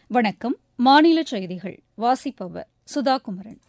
வணக்கம் மாநில செய்திகள் வாசிப்பவர் சுதா குமரன்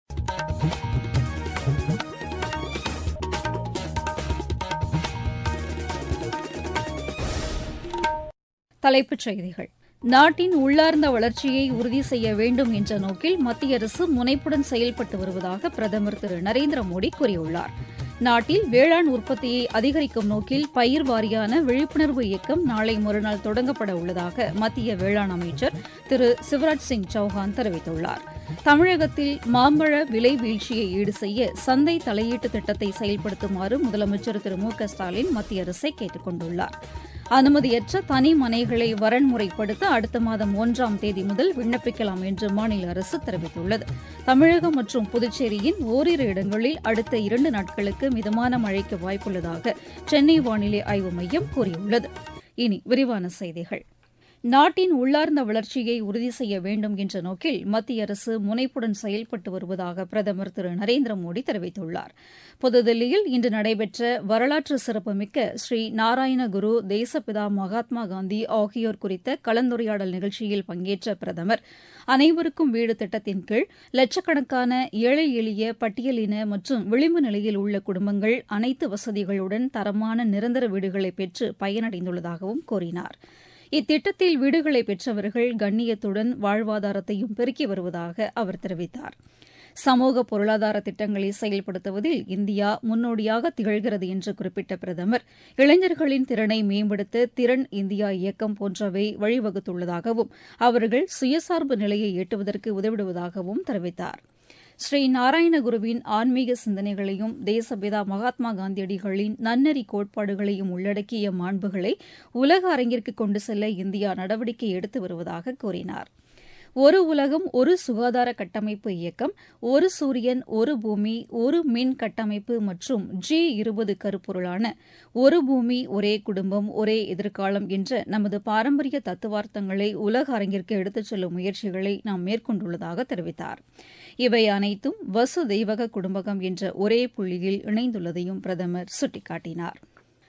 தலைப்புச் செய்திகள் நாட்டின் உள்ளார்ந்த வளர்ச்சியை உறுதி செய்ய வேண்டும் என்ற நோக்கில் மத்திய அரசு முனைப்புடன் செயல்பட்டு வருவதாக பிரதமர் திரு நரேந்திர மோடி கூறியுள்ளார் நாட்டில் வேளாண் உற்பத்தியை அதிகரிக்கும் நோக்கில் பயிர் வாரியான விழிப்புணர்வு இயக்கம் நாளை மறுநாள் தொடங்கப்பட உள்ளதாக மத்திய வேளாண் அமைச்சர் திரு சிவராஜ் சிங் சௌஹான் தெரிவித்துள்ளார் தமிழகத்தில் மாம்பழ விலை வீழ்ச்சியை ஈடு செய்ய சந்தை தலையீட்டு திட்டத்தை செயல்படுத்துமாறு முதலமைச்சர் திரு மு க ஸ்டாலின் மத்திய அரசை கேட்டுக் கொண்டுள்ளார் அனுமதியற்ற தனி மனைகளை வரன்முறைப்படுத்த அடுத்த மாதம் ஒன்றாம் தேதி முதல் விண்ணப்பிக்கலாம் என்று மாநில அரசு தெரிவித்துள்ளது தமிழகம் மற்றும் புதுச்சேரியின் ஓரிரு இடங்களில் அடுத்த இரண்டு நாட்களுக்கு மிதமான மழைக்கு வாய்ப்புள்ளதாக சென்னை வானிலை ஆய்வு மையம் கூறியுள்ளது இனி விரிவான செய்திகள் நாட்டின் உள்ளார்ந்த வளர்ச்சியை உறுதி செய்ய வேண்டும் என்ற நோக்கில் மத்திய அரசு முனைப்புடன் செயல்பட்டு வருவதாக பிரதமர் திரு நரேந்திர மோடி தெரிவித்துள்ளார் புதுதில்லியில் இன்று நடைபெற்ற வரலாற்று சிறப்புமிக்க ஸ்ரீ நாராயணகுரு தேசப்பிதா மகாத்மா காந்தி ஆகியோர் குறித்த கலந்துரையாடல் நிகழ்ச்சியில் பங்கேற்ற பிரதமர் அனைவருக்கும் வீடு திட்டத்தின் கீழ் லட்சக்கணக்கான ஏழை எளிய பட்டியலின மற்றும் விளிம்பு நிலையில் உள்ள குடும்பங்கள் அனைத்து வசதிகளுடன் தரமான நிரந்தர வீடுகளை பெற்று பயனடைந்துள்ளதாகவும் கூறினார் இத்திட்டத்தில் வீடுகளை பெற்றவர்கள் கண்ணியத்துடன் வாழ்வாதாரத்தையும் பெருக்கி வருவதாக அவர் தெரிவித்தார் சமூக பொருளாதார திட்டங்களை செயல்படுத்துவதில் இந்தியா முன்னோடியாக திகழ்கிறது என்று குறிப்பிட்ட பிரதமர் இளைஞர்களின் திறனை மேம்படுத்த திறன் இந்தியா இயக்கம் போன்றவை வழிவகுத்துள்ளதாகவும் அவர்கள் சுயசார்பு நிலையை எட்டுவதற்கு உதவிடுவதாகவும் தெரிவித்தார் ஸ்ரீ நாராயணகுருவின் ஆன்மீக சிந்தனைகளையும் தேசபிதா மகாத்மா காந்தியடிகளின் நன்னெறி கோட்பாடுகளையும் உள்ளடக்கிய மாண்புகளை உலக அரங்கிற்கு கொண்டு செல்ல இந்தியா நடவடிக்கை எடுத்து வருவதாக கூறினார் ஒரு உலகம் ஒரு சுகாதார கட்டமைப்பு இயக்கம் ஒரு சூரியன் ஒரு பூமி ஒரு மின் கட்டமைப்பு மற்றும் ஜி இருபது கருப்பொருளான ஒரு பூமி ஒரே குடும்பம் ஒரே எதிர்காலம் என்ற நமது பாரம்பரிய தத்துவார்த்தங்களை உலக அரங்கிற்கு எடுத்துச் செல்லும் முயற்சிகளை நாம் மேற்கொண்டுள்ளதாக தெரிவித்தார் இவை அனைத்தும் வசு தெய்வக குடும்பகம் என்ற ஒரே புள்ளியில் இணைந்துள்ளதையும் பிரதமர் சுட்டிக்காட்டினார்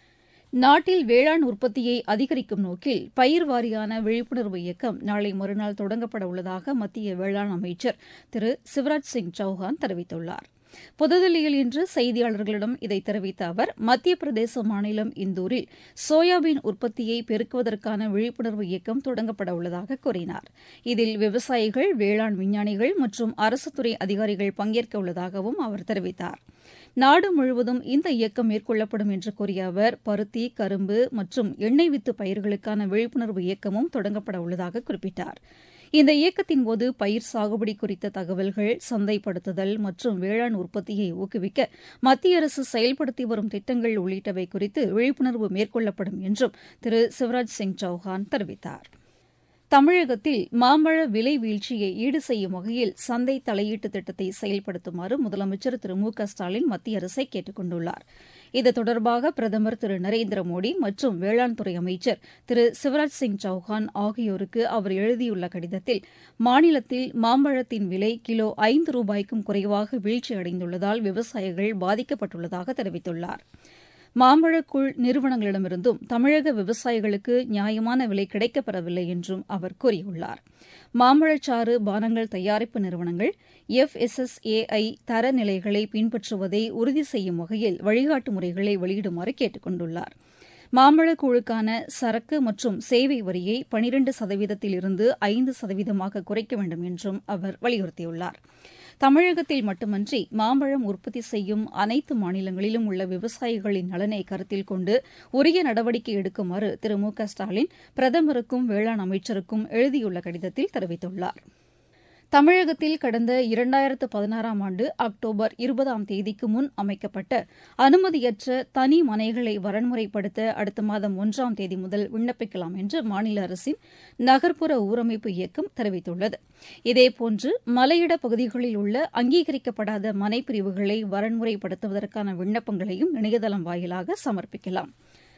நாட்டில் வேளாண் உற்பத்தியை அதிகரிக்கும் நோக்கில் பயிர் வாரியான விழிப்புணர்வு இயக்கம் நாளை மறுநாள் தொடங்கப்பட உள்ளதாக மத்திய வேளாண் அமைச்சர் திரு சிவராஜ் சிங் சௌஹான் தெரிவித்துள்ளார் புதுதில்லியில் இன்று செய்தியாளர்களிடம் இதை தெரிவித்த அவர் மத்திய பிரதேச மாநிலம் இந்தூரில் சோயாபீன் உற்பத்தியை பெருக்குவதற்கான விழிப்புணர்வு இயக்கம் தொடங்கப்பட உள்ளதாக கூறினார் இதில் விவசாயிகள் வேளாண் விஞ்ஞானிகள் மற்றும் அரசு துறை அதிகாரிகள் பங்கேற்க உள்ளதாகவும் அவர் தெரிவித்தார் நாடு முழுவதும் இந்த இயக்கம் மேற்கொள்ளப்படும் என்று கூறிய அவர் பருத்தி கரும்பு மற்றும் எண்ணெய் வித்து பயிர்களுக்கான விழிப்புணர்வு இயக்கமும் தொடங்கப்பட உள்ளதாக குறிப்பிட்டார் இந்த இயக்கத்தின்போது பயிர் சாகுபடி குறித்த தகவல்கள் சந்தைப்படுத்துதல் மற்றும் வேளாண் உற்பத்தியை ஊக்குவிக்க மத்திய அரசு செயல்படுத்தி வரும் திட்டங்கள் உள்ளிட்டவை குறித்து விழிப்புணர்வு மேற்கொள்ளப்படும் என்றும் திரு சிவராஜ் சிங் சௌஹான் தெரிவித்தார் தமிழகத்தில் மாம்பழ விலை வீழ்ச்சியை ஈடு செய்யும் வகையில் சந்தை தலையீட்டு திட்டத்தை செயல்படுத்துமாறு முதலமைச்சர் திரு மு க ஸ்டாலின் மத்திய அரசை கேட்டுக் கொண்டுள்ளார் இது தொடர்பாக பிரதமர் திரு நரேந்திர மோடி மற்றும் வேளாண் துறை அமைச்சர் திரு சிவராஜ் சிங் சௌஹான் ஆகியோருக்கு அவர் எழுதியுள்ள கடிதத்தில் மாநிலத்தில் மாம்பழத்தின் விலை கிலோ ஐந்து ரூபாய்க்கும் குறைவாக வீழ்ச்சியடைந்துள்ளதால் விவசாயிகள் பாதிக்கப்பட்டுள்ளதாக தெரிவித்துள்ளார் மாம்பழக்கூழ் நிறுவனங்களிடமிருந்தும் தமிழக விவசாயிகளுக்கு நியாயமான விலை கிடைக்கப்பெறவில்லை என்றும் அவர் கூறியுள்ளார் மாம்பழச்சாறு பானங்கள் தயாரிப்பு நிறுவனங்கள் எஃப் எஸ் எஸ் ஏஐ தரநிலைகளை பின்பற்றுவதை உறுதி செய்யும் வகையில் வழிகாட்டு முறைகளை வெளியிடுமாறு கேட்டுக் கொண்டுள்ளார் மாம்பழக்கூழுக்கான சரக்கு மற்றும் சேவை வரியை பனிரண்டு சதவீதத்தில் இருந்து ஐந்து சதவீதமாக குறைக்க வேண்டும் என்றும் அவர் வலியுறுத்தியுள்ளார் தமிழகத்தில் மட்டுமன்றி மாம்பழம் உற்பத்தி செய்யும் அனைத்து மாநிலங்களிலும் உள்ள விவசாயிகளின் நலனை கருத்தில் கொண்டு உரிய நடவடிக்கை எடுக்குமாறு திரு மு க ஸ்டாலின் பிரதமருக்கும் வேளாண் அமைச்சருக்கும் எழுதியுள்ள கடிதத்தில் தெரிவித்துள்ளார் தமிழகத்தில் கடந்த இரண்டாயிரத்து பதினாறாம் ஆண்டு அக்டோபர் இருபதாம் தேதிக்கு முன் அமைக்கப்பட்ட அனுமதியற்ற தனி மனைகளை வரன்முறைப்படுத்த அடுத்த மாதம் ஒன்றாம் தேதி முதல் விண்ணப்பிக்கலாம் என்று மாநில அரசின் நகர்ப்புற ஊரமைப்பு இயக்கம் தெரிவித்துள்ளது இதேபோன்று மலையிட பகுதிகளில் உள்ள அங்கீகரிக்கப்படாத மனைப்பிரிவுகளை வரன்முறைப்படுத்துவதற்கான விண்ணப்பங்களையும் இணையதளம் வாயிலாக சமர்ப்பிக்கலாம்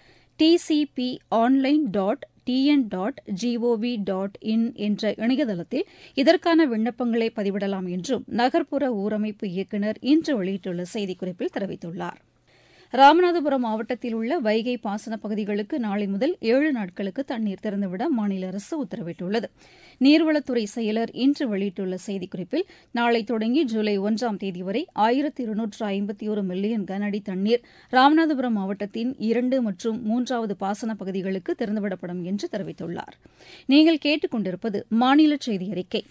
T C P online dot T N dot G O V dot in என்ற இணையதளத்தில் இதற்கான விண்ணப்பங்களை பதிவிடலாம் என்றும் நகர்ப்புற ஊரமைப்பு இயக்குநர் இன்று வெளியிட்டுள்ள செய்திக்குறிப்பில் தெரிவித்துள்ளார் ராமநாதபுரம் மாவட்டத்தில் உள்ள வைகை பாசன பகுதிகளுக்கு நாளை முதல் ஏழு நாட்களுக்கு தண்ணீர் திறந்துவிட மாநில அரசு உத்தரவிட்டுள்ளது நீர்வளத்துறை செயலர் இன்று வெளியிட்டுள்ள செய்திக்குறிப்பில் நாளை தொடங்கி ஜூலை ஒன்றாம் தேதி வரை ஆயிரத்தி இருநூற்று ஐம்பத்தி ஒரு மில்லியன் கனஅடி தண்ணீர் ராமநாதபுரம் மாவட்டத்தின் இரண்டு மற்றும் மூன்றாவது பாசன பகுதிகளுக்கு திறந்துவிடப்படும் என்று தெரிவித்துள்ளார் நீங்கள் கேட்டுக் கொண்டிருப்பது மாநில செய்தி அறிக்கை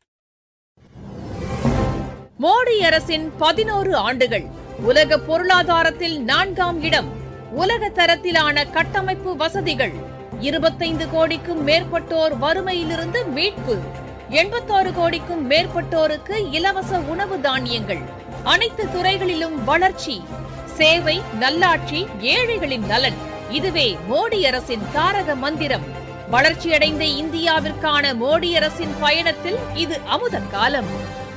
மோடி அரசின் பதினோரு ஆண்டுகள் உலக பொருளாதாரத்தில் நான்காம் இடம் உலக தரத்திலான கட்டமைப்பு வசதிகள் இருபத்தைந்து கோடிக்கும் மேற்பட்டோர் வறுமையிலிருந்து மீட்பு எண்பத்தாறு கோடிக்கும் மேற்பட்டோருக்கு இலவச உணவு தானியங்கள் அனைத்து துறைகளிலும் வளர்ச்சி சேவை நல்லாட்சி ஏழைகளின் நலன் இதுவே மோடி அரசின் தாரக மந்திரம் வளர்ச்சியடைந்த இந்தியாவிற்கான மோடி அரசின் பயணத்தில் இது அமுத காலம்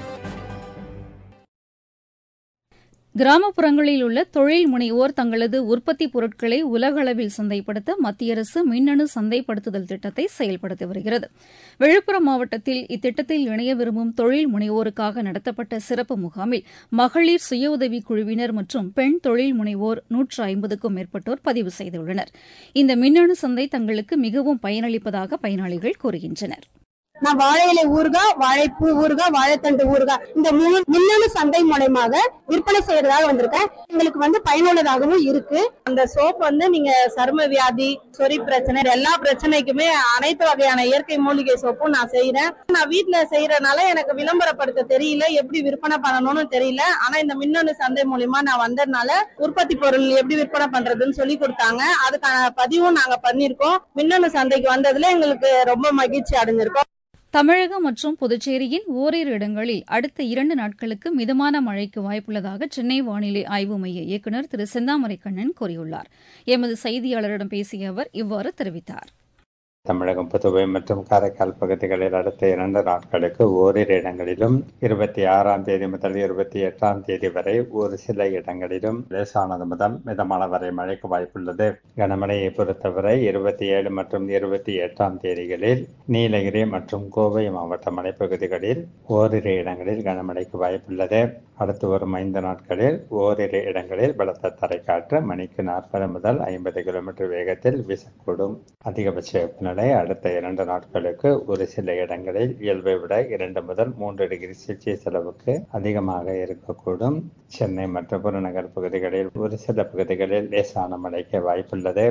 கிராமப்புறங்களில் உள்ள தொழில் முனைவோர் தங்களது உற்பத்தி பொருட்களை உலக அளவில் சந்தைப்படுத்த மத்திய அரசு மின்னணு சந்தைப்படுத்துதல் திட்டத்தை செயல்படுத்தி வருகிறது விழுப்புரம் மாவட்டத்தில் இத்திட்டத்தில் இணைய விரும்பும் தொழில் முனைவோருக்காக நடத்தப்பட்ட சிறப்பு முகாமில் மகளிர் சுய உதவிக் குழுவினர் மற்றும் பெண் தொழில் முனைவோர் நூற்று ஐம்பதுக்கும் மேற்பட்டோர் பதிவு செய்துள்ளனர் இந்த மின்னணு சந்தை தங்களுக்கு மிகவும் பயனளிப்பதாக பயனாளிகள் கூறுகின்றனர் நான் வாழை இலை ஊறுகாய் வாழைப்பூ ஊறுகாய் வாழைத்தண்டு ஊறுகாய் இந்த மூணு மின்னணு சந்தை மூலயமாக விற்பனை செய்யறதாக வந்திருக்கேன் எங்களுக்கு வந்து பயனுள்ளதாகவும் இருக்கு அந்த சோப் வந்து நீங்க சரும வியாதி சொறி பிரச்சனை எல்லா பிரச்சனைக்குமே அனைத்து வகையான இயற்கை மூலிகை சோப்பும் நான் செய்யறேன் நான் வீட்டுல செய்யறதுனால எனக்கு விளம்பரப்படுத்த தெரியல எப்படி விற்பனை பண்ணணும்னு தெரியல ஆனா இந்த மின்னணு சந்தை மூலியமா நான் வந்ததுனால உற்பத்தி பொருள் எப்படி விற்பனை பண்றதுன்னு சொல்லி கொடுத்தாங்க அதுக்கான பதிவும் நாங்க பண்ணிருக்கோம் மின்னணு சந்தைக்கு வந்ததுல எங்களுக்கு ரொம்ப மகிழ்ச்சி அடைஞ்சிருக்கோம் தமிழகம் மற்றும் புதுச்சேரியின் ஓரிரு இடங்களில் அடுத்த இரண்டு நாட்களுக்கு மிதமான மழைக்கு வாய்ப்புள்ளதாக சென்னை வானிலை ஆய்வு மைய இயக்குநர் திரு செந்தாமரை கண்ணன் கூறியுள்ளார் எமது செய்தியாளரிடம் பேசிய அவர் இவ்வாறு தெரிவித்தார் தமிழகம் புதுவை மற்றும் காரைக்கால் பகுதிகளில் அடுத்த இரண்டு நாட்களுக்கு ஓரிரு இடங்களிலும் இருபத்தி ஆறாம் தேதி முதல் இருபத்தி எட்டாம் தேதி வரை ஒரு சில இடங்களிலும் லேசானது முதல் மிதமான வரை மழைக்கு வாய்ப்புள்ளது கனமழையை பொறுத்தவரை இருபத்தி ஏழு மற்றும் இருபத்தி எட்டாம் தேதிகளில் நீலகிரி மற்றும் கோவை மாவட்ட மலைப்பகுதிகளில் ஓரிரு இடங்களில் கனமழைக்கு வாய்ப்புள்ளது அடுத்து வரும் ஐந்து நாட்களில் ஓரிரு இடங்களில் பலத்த தரைக்காற்று மணிக்கு நாற்பது முதல் ஐம்பது கிலோமீட்டர் வேகத்தில் வீசக்கூடும் அதிகபட்ச வெப்பநிலை அடுத்த இரண்டு நாட்களுக்கு ஒரு சில இடங்களில் இயல்பை விட இரண்டு முதல் மூன்று டிகிரி செல்சியஸ் அளவுக்கு அதிகமாக இருக்கக்கூடும் சென்னை மற்றும் புறநகர் பகுதிகளில் ஒரு சில பகுதிகளில் லேசான மழைக்கு வாய்ப்புள்ளது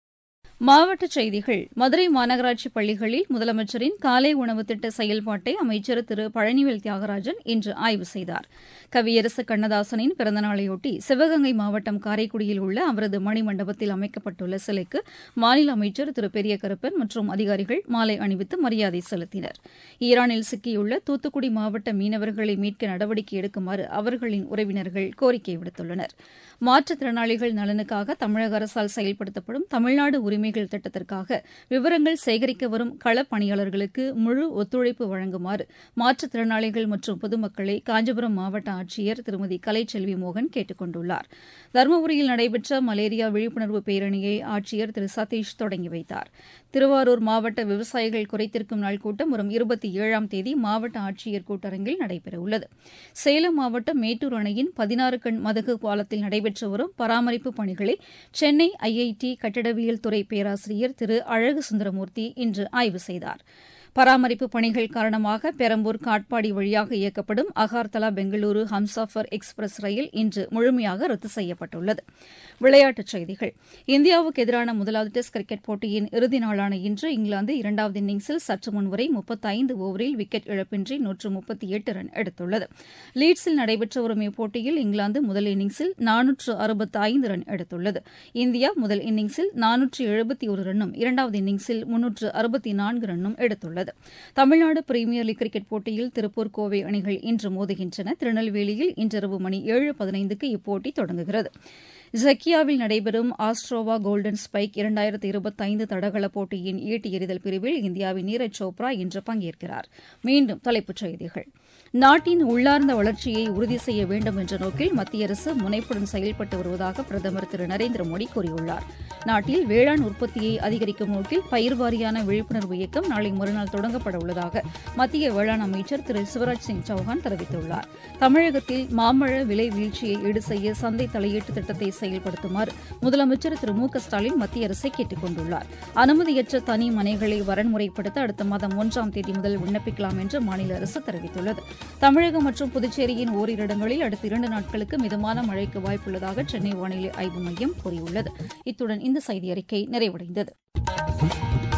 மாவட்டச் செய்திகள் மதுரை மாநகராட்சி பள்ளிகளில் முதலமைச்சரின் காலை உணவு திட்ட செயல்பாட்டை அமைச்சர் திரு பழனிவேல் தியாகராஜன் இன்று ஆய்வு செய்தார் கவியரசு கண்ணதாசனின் பிறந்தநாளையொட்டி சிவகங்கை மாவட்டம் காரைக்குடியில் உள்ள அவரது மணிமண்டபத்தில் அமைக்கப்பட்டுள்ள சிலைக்கு மாநில அமைச்சர் திரு பெரிய கருப்பன் மற்றும் அதிகாரிகள் மாலை அணிவித்து மரியாதை செலுத்தினர் ஈரானில் சிக்கியுள்ள தூத்துக்குடி மாவட்ட மீனவர்களை மீட்க நடவடிக்கை எடுக்குமாறு அவர்களின் உறவினர்கள் கோரிக்கை விடுத்துள்ளனர் மாற்றுத்திறனாளிகள் நலனுக்காக தமிழக அரசால் செயல்படுத்தப்படும் தமிழ்நாடு உரிமைகள் திட்டத்திற்காக விவரங்கள் சேகரிக்க வரும் களப் பணியாளர்களுக்கு முழு ஒத்துழைப்பு வழங்குமாறு மாற்றுத்திறனாளிகள் மற்றும் பொதுமக்களை காஞ்சிபுரம் மாவட்ட ஆட்சியர் திருமதி கலைச்செல்வி மோகன் கேட்டுக் கொண்டுள்ளார் தருமபுரியில் நடைபெற்ற மலேரியா விழிப்புணர்வு பேரணியை ஆட்சியர் திரு சதீஷ் தொடங்கி வைத்தார் திருவாரூர் மாவட்ட விவசாயிகள் குறைத்திருக்கும் நாள் கூட்டம் வரும் இருபத்தி ஏழாம் தேதி மாவட்ட ஆட்சியர் கூட்டரங்கில் நடைபெறவுள்ளது சேலம் மாவட்டம் மேட்டூர் அணையின் பதினாறு கண் மதகு பாலத்தில் நடைபெற்று வரும் பராமரிப்பு பணிகளை சென்னை ஐஐடி கட்டிடவியல் துறை பேராசிரியர் திரு அழகு சுந்தரமூர்த்தி இன்று ஆய்வு செய்தார் பராமரிப்பு பணிகள் காரணமாக பெரம்பூர் காட்பாடி வழியாக இயக்கப்படும் அகார்தலா பெங்களூரு ஹம்சாஃபர் எக்ஸ்பிரஸ் ரயில் இன்று முழுமையாக ரத்து செய்யப்பட்டுள்ளது விளையாட்டுச் செய்திகள் இந்தியாவுக்கு எதிரான முதலாவது டெஸ்ட் கிரிக்கெட் போட்டியின் இறுதி நாளான இன்று இங்கிலாந்து இரண்டாவது இன்னிங்ஸில் சற்று முன்வரை முப்பத்தைந்து ஓவரில் விக்கெட் இழப்பின்றி நூற்று முப்பத்தி எட்டு ரன் எடுத்துள்ளது லீட்ஸில் நடைபெற்று வரும் இப்போட்டியில் இங்கிலாந்து முதல் இன்னிங்ஸில் நானூற்று அறுபத்தி ஐந்து ரன் எடுத்துள்ளது இந்தியா முதல் இன்னிங்ஸில் நானூற்று எழுபத்தி ஒரு ரன்னும் இரண்டாவது இன்னிங்ஸில் முன்னூற்று அறுபத்தி நான்கு ரன்னும் எடுத்துள்ளது தமிழ்நாடு பிரீமியர் லீக் கிரிக்கெட் போட்டியில் திருப்பூர் கோவை அணிகள் இன்று மோதுகின்றன திருநெல்வேலியில் இன்றிரவு மணி ஏழு பதினைந்துக்கு இப்போட்டி தொடங்குகிறது ஜக்கியாவில் நடைபெறும் ஆஸ்ட்ரோவா கோல்டன் ஸ்பைக் இரண்டாயிரத்து இருபத்தைந்து தடகள போட்டியின் ஈட்டி எறிதல் பிரிவில் இந்தியாவின் நீரஜ் சோப்ரா இன்று பங்கேற்கிறார் மீண்டும் தலைப்புச் செய்திகள் நாட்டின் உள்ளார்ந்த வளர்ச்சியை உறுதி செய்ய வேண்டும் என்ற நோக்கில் மத்திய அரசு முனைப்புடன் செயல்பட்டு வருவதாக பிரதமர் திரு நரேந்திர மோடி கூறியுள்ளார் நாட்டில் வேளாண் உற்பத்தியை அதிகரிக்கும் நோக்கில் பயிர் வாரியான விழிப்புணர்வு இயக்கம் நாளை மறுநாள் தொடங்கப்பட உள்ளதாக மத்திய வேளாண் அமைச்சர் திரு சிவராஜ் சிங் சௌஹான் தெரிவித்துள்ளார் தமிழகத்தில் மாம்பழ விலை வீழ்ச்சியை ஈடு செய்ய சந்தை தலையீட்டு திட்டத்தை செயல்படுத்துமாறு முதலமைச்சர் திரு மு க ஸ்டாலின் மத்திய அரசை கேட்டுக் கொண்டுள்ளார் அனுமதியற்ற தனி மனைகளை வரன்முறைப்படுத்த அடுத்த மாதம் ஒன்றாம் தேதி முதல் விண்ணப்பிக்கலாம் என்று மாநில அரசு தெரிவித்துள்ளது தமிழகம் மற்றும் புதுச்சேரியின் ஓரிரு இடங்களில் அடுத்த இரண்டு நாட்களுக்கு மிதமான மழைக்கு வாய்ப்புள்ளதாக சென்னை வானிலை ஆய்வு மையம் கூறியுள்ளது இத்துடன் இந்த செய்தி அறிக்கை நிறைவடைந்தது